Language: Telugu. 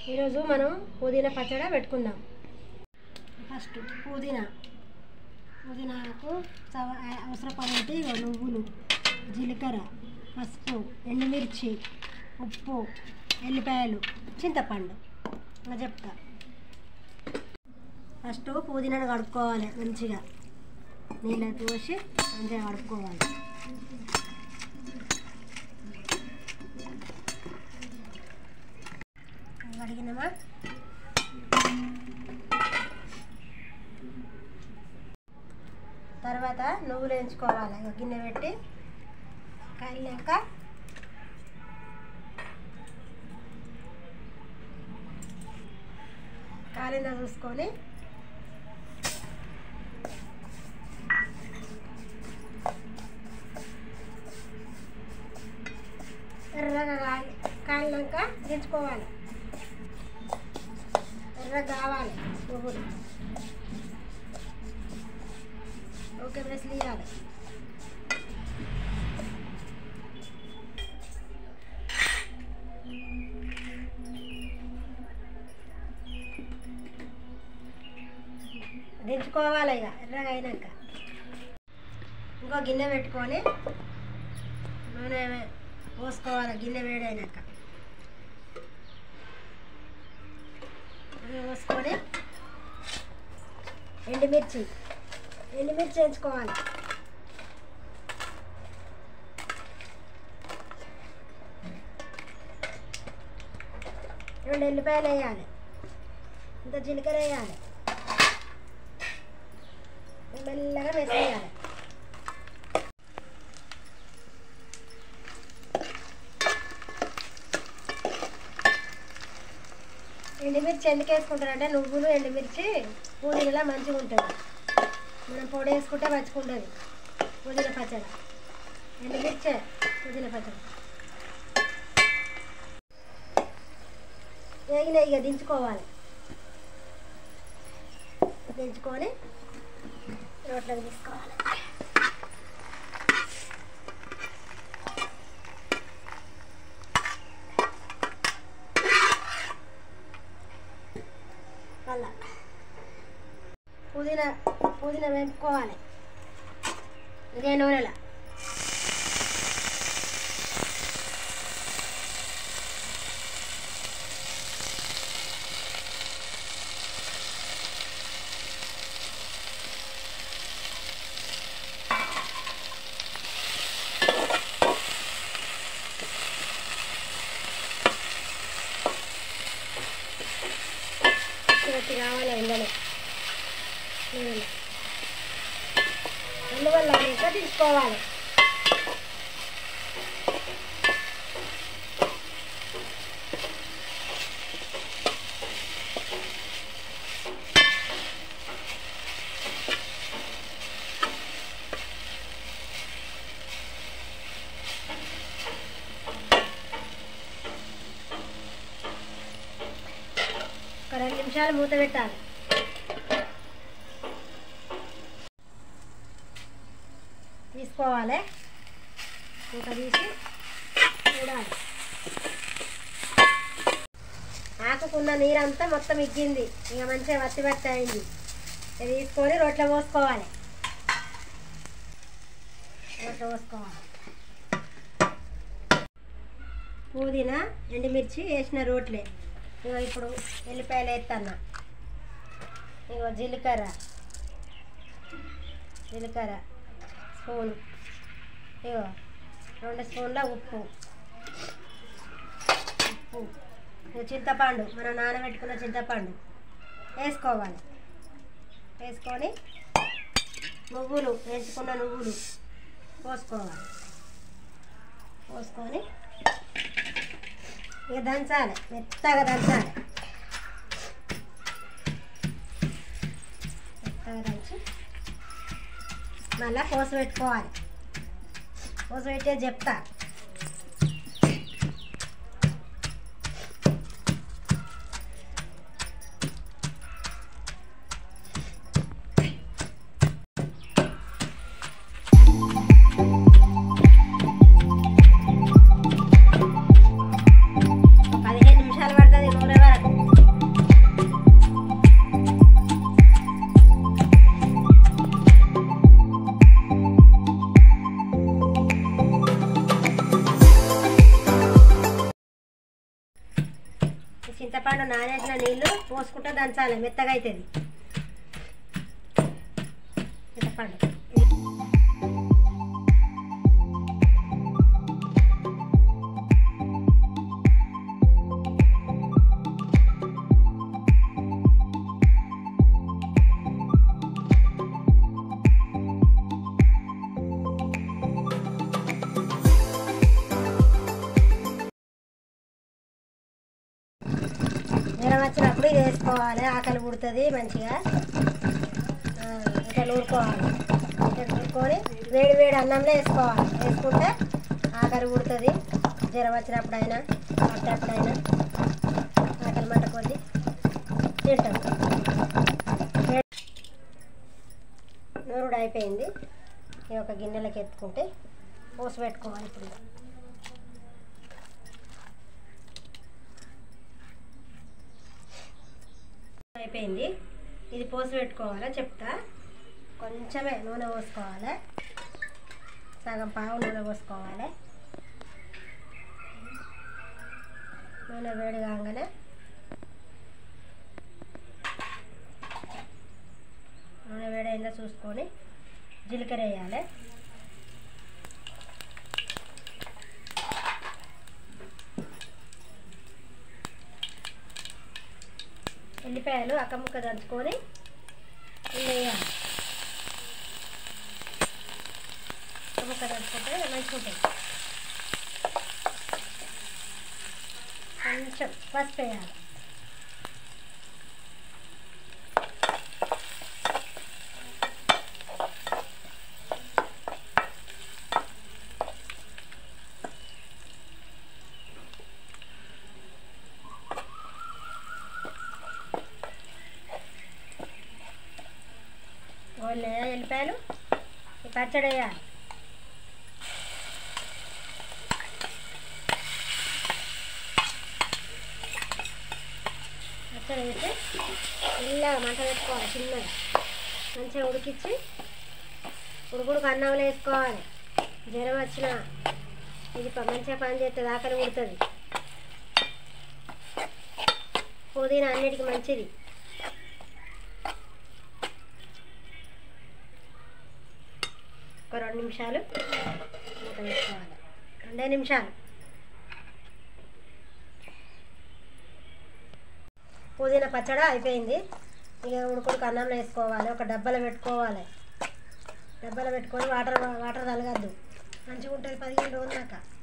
ఈరోజు మనం పుదీనా పచ్చడి పెట్టుకుందాం ఫస్ట్ పుదీనా పుదీనాకు చవ అవసరపడేటి ఇగో నువ్వులు జీలకర్ర పసుపు ఎండుమిర్చి ఉప్పు ఎల్లిపాయలు చింతపండు ఇంకా చెప్తా ఫస్ట్ పుదీనాను కడుక్కోవాలి మంచిగా నీళ్ళు పోసి మంచిగా కడుక్కోవాలి కడిగినామా తర్వాత నువ్వులు వేయించుకోవాలి ఒక గిన్నె పెట్టి కాలినాక కాలిన చూసుకొని ఎర్రగా కాలి కాలినాక దించుకోవాలి ఎర్ర కావాలి నువ్వులు ఓకే ప్రెస్ తీయాలి దించుకోవాలి ఇక ఎర్రగా అయినాక ఇంకో గిన్నె పెట్టుకొని నూనె పోసుకోవాలి గిన్నె వేడైనాక నూనె పోసుకొని ఎండుమిర్చి ఎండుమిర్చి వేయించుకోవాలి రెండు ఎల్లిపాయలు వేయాలి ఇంత జీలకర్ర వేయాలి మెల్లగా వేసేయాలి ఎండుమిర్చి ఎందుకు వేసుకుంటారంటే నువ్వులు ఎండుమిర్చి పుదీనలా మంచిగా ఉంటుంది మనం పొడి వేసుకుంటే మంచుకుంటుంది పుదీనా పచ్చడి ఎండుమిర్చే పుదీనా పచ్చడి వేగిన ఇక దించుకోవాలి దించుకొని రోట్లోకి తీసుకోవాలి మళ్ళా పుదీనా పుదీనా వేపుకోవాలి ఇదే నూనెలో గట్టి కావాలి ఇందులో నూనెలో అందువల్ల ఇంకా తీసుకోవాలి ఒక రెండు నిమిషాలు మూత పెట్టాలి తీసుకోవాలి మూత తీసి చూడాలి ఆకుకున్న నీరంతా మొత్తం ఇగ్గింది ఇక మంచిగా వత్తి వత్తి అయింది ఇది తీసుకొని రొట్టె పోసుకోవాలి రొట్టె పోసుకోవాలి పుదీనా ఎండుమిర్చి వేసిన రోట్లే ఇగో ఇప్పుడు ఎల్లిపాయలు వేస్తాను ఇగో జీలకర్ర జీలకర్ర స్పూన్ ఇగో రెండు స్పూన్ల ఉప్పు ఉప్పు ఇగో చింతపండు మనం నానబెట్టుకున్న చింతపండు వేసుకోవాలి వేసుకొని నువ్వులు వేసుకున్న నువ్వులు పోసుకోవాలి పోసుకొని ఇక దంచాలి మెత్తగా దంచాలి మెత్తగా దంచి మళ్ళీ కోసి పెట్టుకోవాలి కోసి పెట్టే చెప్తా పదిహేను నిమిషాలు పడుతుంది నూనె వరకు చింతపండు నానేసిన నీళ్ళు పోసుకుంటే దంచాలి మెత్తగా అవుతుంది చింతపండు జ్వరం వచ్చినప్పుడు ఇది వేసుకోవాలి ఆకలి పుడుతుంది మంచిగా ఆ, ఇట్లా నూరుకోవాలి ఇట్లా నూరుకొని వేడి వేడి అన్నంలో వేసుకోవాలి వేసుకుంటే ఆకలి పుడుతుంది జ్వరం వచ్చినప్పుడు అయినా పట్టేప్పుడైనా ఆకలి మంట కొద్ది తింటాం నూరుడు అయిపోయింది ఈ ఒక గిన్నెలకి ఎత్తుకుంటే పోసి పెట్టుకోవాలి ఇప్పుడు ఇక. అయిపోయింది ఇది పోసి పెట్టుకోవాలా చెప్తా కొంచెమే నూనె పోసుకోవాలి సగం పావు నూనె పోసుకోవాలి నూనె వేడి కాగానే నూనె వేడైందో చూసుకొని జీలకర్ర వేయాలి ఎల్లిపాయలు అక్కముక్క దంచుకొని ఇందులో వేయాలి అక్కముక్క దంచుకుంటే మంచిగా ఉంటుంది కొంచెం పసుపు వేయాలి గోళ్ళు ఎల్లిపాయలు ఈ పచ్చడి వేయాలి పచ్చడి వేసి మెల్లగా మంట పెట్టుకోవాలి చిన్నగా మంచిగా ఉడికిచ్చి ఉడుకుడుకు అన్నంలో వేసుకోవాలి జ్వరం వచ్చిన ఇది ప- మంచిగా పని చేస్తుంది ఆకలి ఉడుతుంది పుదీనా అన్నిటికీ మంచిది ఒక రెండు నిమిషాలు మూత వేసుకోవాలి రెండే నిమిషాలు పుదీనా పచ్చడి అయిపోయింది ఇక ఉడుకుడుకు అన్నంలో వేసుకోవాలి ఒక డబ్బాలో పెట్టుకోవాలి డబ్బాలో పెట్టుకొని వాటర్ వాటర్ తలగద్దు మంచిగా ఉంటుంది పదిహేను రోజుల దాకా